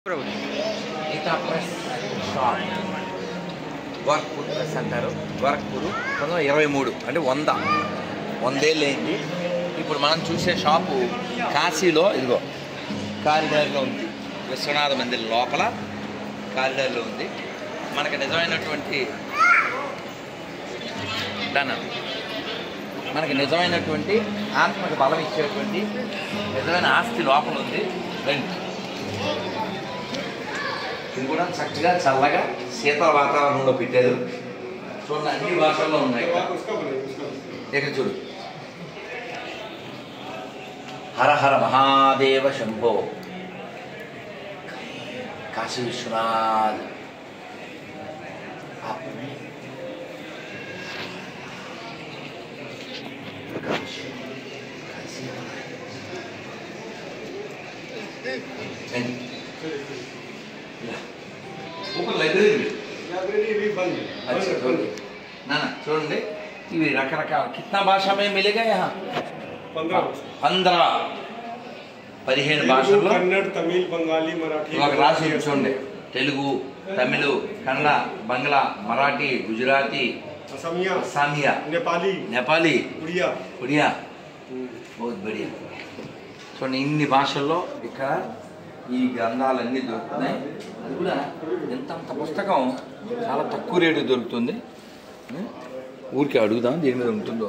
Gita press shop Gorakhpur press అంటారు గోరఖ్పూర్ పంతొమ్మిది వందల ఇరవై మూడు అంటే వంద వందేళ్ళు అయింది ఇప్పుడు మనం చూసే షాపు కాశీలో ఇదిగో కారిడార్లో ఉంది విశ్వనాథ మందిర్ లోపల కారిడార్లో ఉంది మనకి నిజమైనటువంటి డన్ మనకి నిజమైనటువంటి ఆత్మకు బలం ఇచ్చేటువంటి నిజమైన ఆస్తి లోపల ఉంది రండి ఇది కూడా చక్కగా చల్లగా శీతల వాతావరణంలో పెట్టారు చూడండి అన్ని భాషల్లో ఉన్నాయి ఇక్కడ చూడు హర హర మహాదేవ శంభో కాశీ విశ్వనాథ్ आप ऊपर लाइब्रेरी भी लाइब्रेरी भी बंद है अच्छा చూడండి నాన్న చూడండి ఇవి రకరకాల కిतना భాష में मिलेगा यहाँ पंद्रह पंद्रह పదిహేను భాషల్లో कन्नड़ तमिल बंगाली मराठी ఒక రాసి చూడండి తెలుగు తమిళ కన్నడ బంగ్లా మరాఠీ గుజరాతీ असमिया అస్సామియా नेपाली నేపాలీ उड़िया ఒడియా బహుత్ బడియా చూడండి ఇన్ని భాషల్లో ఇక్కడ ఈ గ్రంథాలన్నీ దొరుకుతున్నాయి అది కూడా ఎంతంత పుస్తకం చాలా తక్కువ రేటు దొరుకుతుంది ఉం? ఊరికే అడుగుదాం దీని మీద ఉంటుందో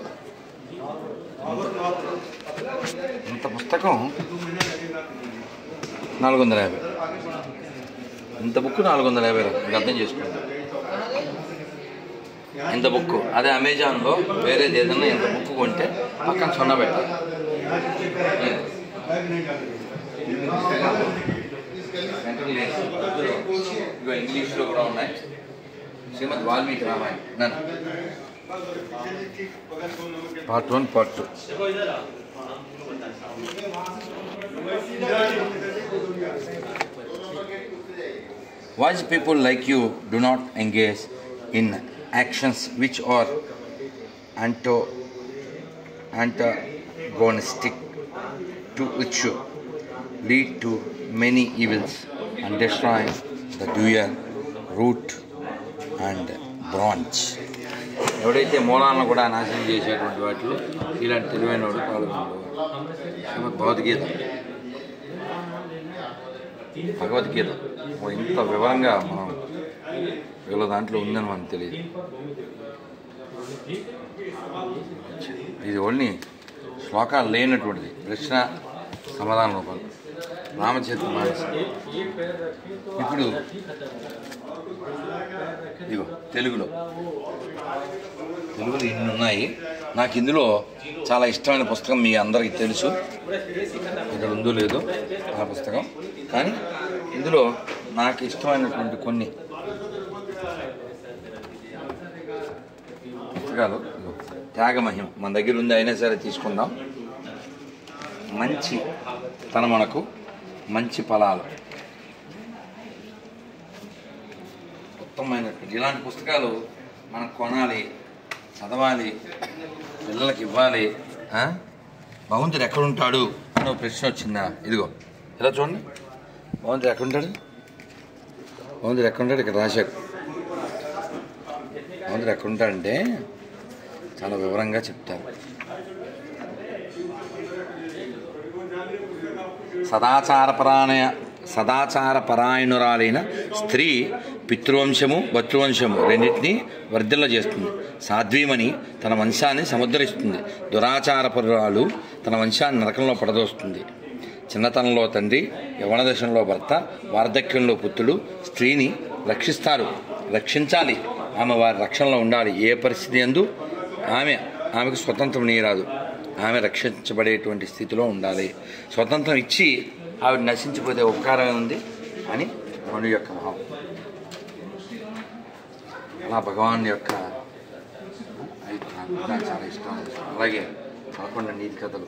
ఇంత పుస్తకం నాలుగు వందల యాభై ఇంత బుక్ నాలుగు వందల యాభై రూపాయలు అర్థం చేసుకోండి ఇంత బుక్ అదే అమెజాన్లో వేరేది ఏదన్నా ఇంత బుక్ కొంటే పక్కన సొన్న పెట్టాలి ఇగో ఇంగ్లీష్లో కూడా ఉన్నాయి శ్రీమద్ వాల్మీకి రామాయణం నన్ను part one part two Wise people like you do not engage in actions which are anto, antagonistic to which lead to many evils and destroy the dual root and branch. ఎవడైతే మూలాలను కూడా నాశనం చేసేటువంటి వాటిలో ఇలాంటి తెలివైన వాడు పాల్గొన్నాడు శ్రీమద్ భగవద్గీత భగవద్గీత ఓ ఇంత వివరంగా మనం వీళ్ళ దాంట్లో ఉందని మనకు తెలియదు ఇది ఓన్లీ శ్లోకాలు లేనటువంటిది ప్రశ్న సమాధాన రూపాలు రామచరిత మానస ఇప్పుడు ఇదిగో తెలుగులో తెలుగులో ఇన్ని ఉన్నాయి నాకు ఇందులో చాలా ఇష్టమైన పుస్తకం మీ అందరికీ తెలుసు ఇక్కడ ఉందో లేదో ఆ పుస్తకం కానీ ఇందులో నాకు ఇష్టమైనటువంటి కొన్ని పుస్తకాలు ఇదిగో, త్యాగమహిమ మన దగ్గర ఉంది అయినా సరే తీసుకుందాం మంచి తన మనకు మంచి ఫలాలు ఉత్తమమైనటువంటి ఇలాంటి పుస్తకాలు మనం కొనాలి చదవాలి పిల్లలకి ఇవ్వాలి ఆ? భగవంతుడు ఎక్కడుంటాడు అని ప్రశ్న వచ్చిందా ఇదిగో ఇలా చూడండి భగవంతుడు ఎక్కడుంటాడు భగవంతుడు ఎక్కడుంటాడు ఇక్కడ రాశాడు భగవంతుడు ఎక్కడుంటాడంటే చాలా వివరంగా చెప్తారు సదాచారపరాయణ సదాచారపరాయణురాలైన స్త్రీ పితృవంశము భతృవంశము రెండింటినీ వర్ధిల్ల చేస్తుంది సాధ్వీమని తన వంశాన్ని సముద్రిస్తుంది దురాచారపరురాలు తన వంశాన్ని నరకంలో పడదోస్తుంది చిన్నతనంలో తండ్రి యవన దశలో భర్త వార్ధక్యంలో పుత్రుడు స్త్రీని రక్షిస్తారు రక్షించాలి ఆమె వారి రక్షణలో ఉండాలి ఏ పరిస్థితి ఎందు ఆమె ఆమెకు స్వతంత్రం నీరాదు ఆమె రక్షించబడేటువంటి స్థితిలో ఉండాలి స్వతంత్రం ఇచ్చి ఆవిడ నశించిపోతే ఉపకారమే ఉంది అని మను యొక్క భావం అలా భగవాన్ యొక్క అయితే నాకు కూడా చాలా ఇష్టం అలాగే కాకుండా నీతి కథలు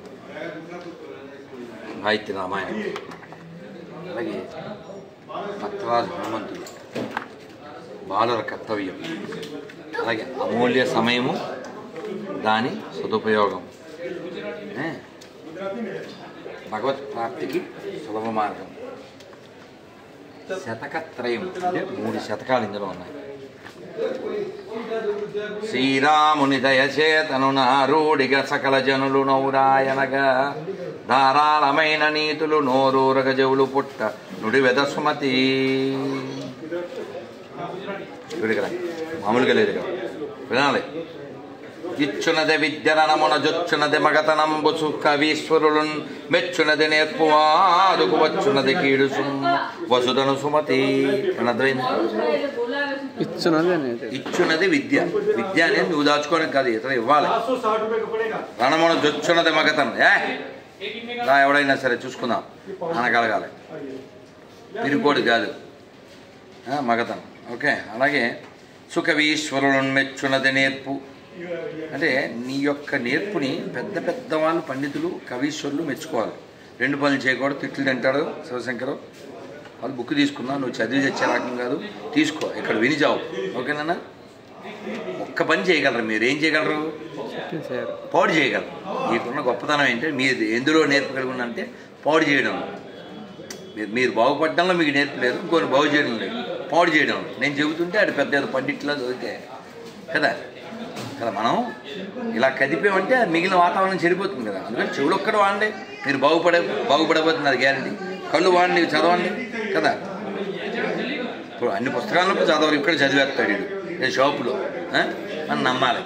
గాయత్రి రామాయణం అలాగే భక్తరాజు హనుమంతుడు బాలుర కర్తవ్యం అలాగే అమూల్య సమయము దాని సదుపయోగం ఏ? భగవత్ ప్రాప్తికి సులభ మార్గం శతకత్రయం అంటే మూడు శతకాలు ఇందులో ఉన్నాయి శ్రీరాముని దయచేతను నారూడిగా సకల జనులు నౌరాయనగా ధారాళమైన నీతులు నోరూరగ జవులు పుట్ట నుడి వెదసుమతి చూడు ఇక్కడ మామూలుగా లేదు ఇక్కడ వినాలి ఇచ్చునది విద్యనమున జొచ్చునది మగతనంబు కవీశ్వరులు మెచ్చునది నేర్పువాదుకు వచ్చునది కీడు సుమ్ వసుధను సుమతి అర్థమైంది ఇచ్చున్నది అనేది ఇచ్చున్నది విద్య విద్య అనేది నువ్వు దాచుకోవడం కాదు ఇతర ఇవ్వాలి सात सौ साठ रुपए का पड़ेगा రణమున జొచ్చున్నది మగతనం ఏ రా ఎవడైనా సరే చూసుకుందాం అనగలగాలి పిరుకోడు కాదు ఆ, మగతనం ఓకే అలాగే సుఖవీశ్వరులను మెచ్చున్నది నేర్పు అంటే నీ యొక్క నేర్పుని పెద్ద పెద్ద వాళ్ళు పండితులు కవీశ్వరులు మెచ్చుకోవాలి రెండు పనులు చేయకూడదు తిట్లు తింటాడు శివశంకరు వాళ్ళు బుక్ తీసుకున్నా నువ్వు చదివి తెచ్చే రకం కాదు తీసుకో ఇక్కడ విని చావు ఓకేనా ఒక్క పని చేయగలరు మీరు ఏం చేయగలరు చేశారు పాడు చేయగలరు మీకున్న గొప్పతనం ఏంటంటే మీరు ఎందులో నేర్పగలిగి అంటే పాడు చేయడం మీరు మీరు బాగుపడడంలో మీకు నేర్పలేదు ఇంకొని బాగు చేయడం లేదు పాడు చేయడం నేను చెబుతుంటే అది పెద్ద ఏదో పండిట్లా చదివితే కదా కదా మనం ఇలా కదిపామంటే మిగిలిన వాతావరణం చెడిపోతుంది కదా అందుకని చెవులు ఒక్కడ వాడండి మీరు బాగుపడే బాగుపడబోతుంది అది గ్యారంటీ కళ్ళు వాడండి చదవండి కదా ఇప్పుడు అన్ని పుస్తకాలను చదవరు ఇక్కడ చదివేస్తాడు వీడు ఏ షాపులో ఆ? అని నమ్మాలి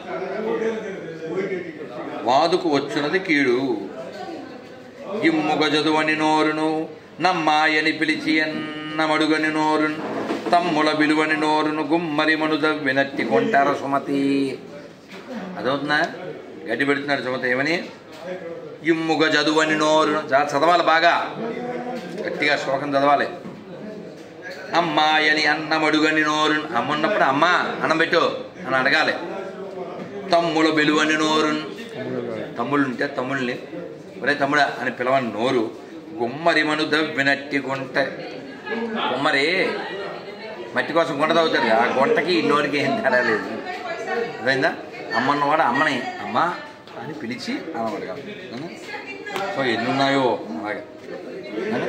వాదుకు వచ్చున్నది కీడు ఇమ్ముగ చదువని నోరును నమ్మాయని పిలిచి అన్నమడుగని నోరును తమ్ముల విలువని నోరును గుమ్మరి మనుద వినట్టి కొంటార సుమతి అదవుతుందా గడ్డి పెడుతున్నాడు సుమతి ఏమని ఇమ్ముగ చదువని నోరును చా- చదవాలి బాగా గట్టిగా శ్లోకం చదవాలి అమ్మాయని అన్నమడుగని నోరును అమ్మ ఉన్నప్పుడు అమ్మా అన్నం పెట్టు అని అడగాలి తమ్ముల విలువని నోరును తమ్ముళ్ళు ఉంటే తమ్ముళ్ళని ఒరే తమ్ముడా అని పిలవని నోరు గుమ్మరి మను దవ్వినట్టి గుంట గుమ్మరి మట్టి కోసం గుంట తవ్వుతాడు ఆ గుంటకి ఈ నోరుకి ఏం తేడా లేదు అర్థమైందా అమ్మన్నవాడు అమ్మని అమ్మ అని పిలిచి అనబడగాలి సో ఎన్ని ఉన్నాయో అలాగే అవునా?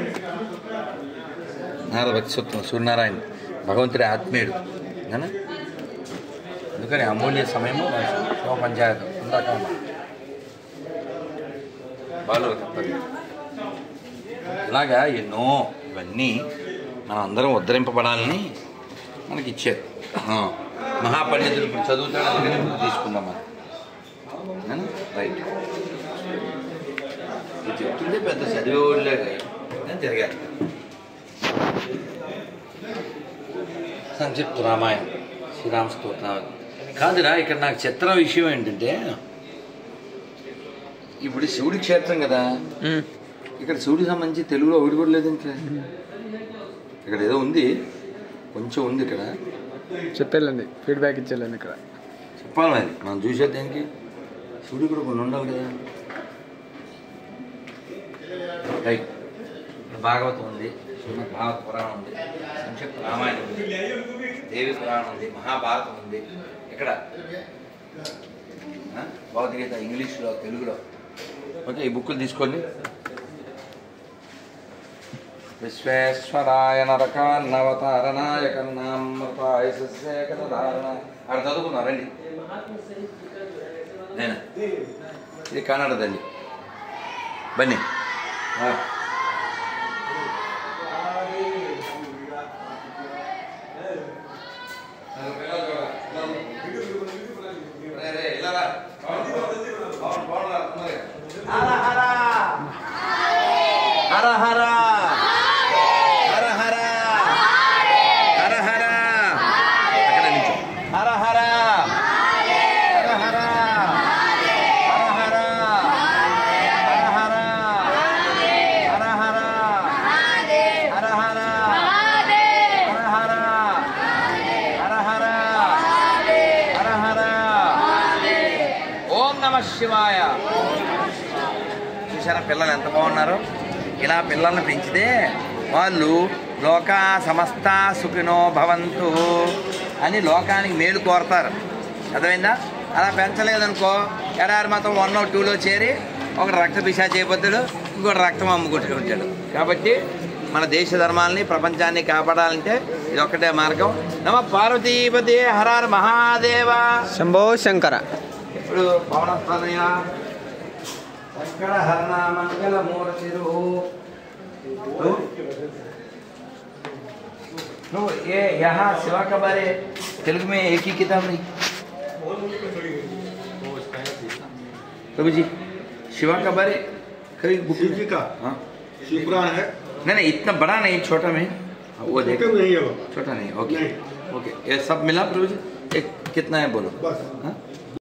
నారద భక్తి సూత్రం సూర్యనారాయణ భగవంతుడి ఆత్మీయుడు అవునా? అందుకని అమూల్య సమయము శివ పంచాయతం ఇందాక అన్నా. బాలు తప్పదు ఇలాగా ఎన్నో ఇవన్నీ మనం అందరం ఉద్ధరింపబడాలని మనకి ఇచ్చారు ఆ, మహాపండితులు ఇప్పుడు చదువుతాడు అందుకని ఇప్పుడు తీసుకుందాం మనం అవునా? రైట్ ఇది చెప్తుంటే పెద్ద చదివేవాళ్ళే నేను తిరగాలి సంక్షిప్త రామాయణం శ్రీరామ స్తోత్రం కాదురా ఇక్కడ నాకు చిత్ర విషయం ఏంటంటే ఇప్పుడు శివుడి క్షేత్రం కదా ఉమ్. ఇక్కడ శివుడికి సంబంధించి తెలుగులో ఒకటి కూడా లేదు ఇంకా ఇక్కడ ఏదో ఉంది కొంచెం ఉంది ఇక్కడ చెప్పేళ్ళండి ఫీడ్బ్యాక్ ఇచ్చేళ్ళండి ఇక్కడ చెప్పాలి మరి మనం చూసేది దేనికి శివుడి కూడా కొన్ని ఉండాలి కదా రైట్ ఇక్కడ భాగవతం ఉంది శ్రీమద్ భాగవత పురాణం ఉంది సంక్షిప్త రామాయణం ఉంది దేవి పురాణం ఉంది మహాభారతం ఉంది ఇక్కడ ఆ? భగవద్గీత ఇంగ్లీష్లో తెలుగులో ఓకే ఈ బుక్కులు తీసుకోండి విశ్వేశ్వరాయ నరకాన్నవతారణాయక నామృతాయ సస్యేకర ధారణ అక్కడ చదువుకున్నారండి నేనా ఇది కన్నడదండి బన్నీ ఆ. రే, రే, ఇలా రా. పవన్, పవన్, పవన్ రా, తొందరగా. హర హర హర హర హర హర హర హర అక్కడ నిల్చో. హర హర హర హర హర హర హర హర హర హర హర హర హర హర హర హర ఓం నమ శివాయ చూసారా పిల్లలు ఎంత బాగున్నారు ఇలా పిల్లల్ని పెంచితే వాళ్ళు లోక సమస్త సుఖినో భవంతు అని లోకానికి మేలు కోరతారు అర్థమైందా అలా పెంచలేదనుకో ఎడారి మతం వన్ టూలో చేరి ఒక రక్త పిశా చేయబోతాడు ఇంకోటి రక్తం అమ్ముకుంటూ ఉంటాడు కాబట్టి మన దేశ ధర్మాల్ని ప్రపంచాన్ని కాపాడాలంటే ఇది ఒక్కటే మార్గం నమ పార్వతీపతి హరార మహాదేవ శంభో శంకర ఇప్పుడు పవనస్థానయ శంకర హరణ మంగళ మూర్తిరు నువ్వు ఏ యహా శివ కబారే తెలుగు में एक ही किताब नहीं प्रभु जी शिवा का बारे कभी बुक शिव जी का हाँ शिव पुराण है नहीं नहीं इतना बड़ा नहीं छोटा में वो देख छोटे में नहीं है वो छोटा नहीं ओके नहीं। ओके ये सब मिला प्रभु जी एक कितना है बोलो बस हाँ?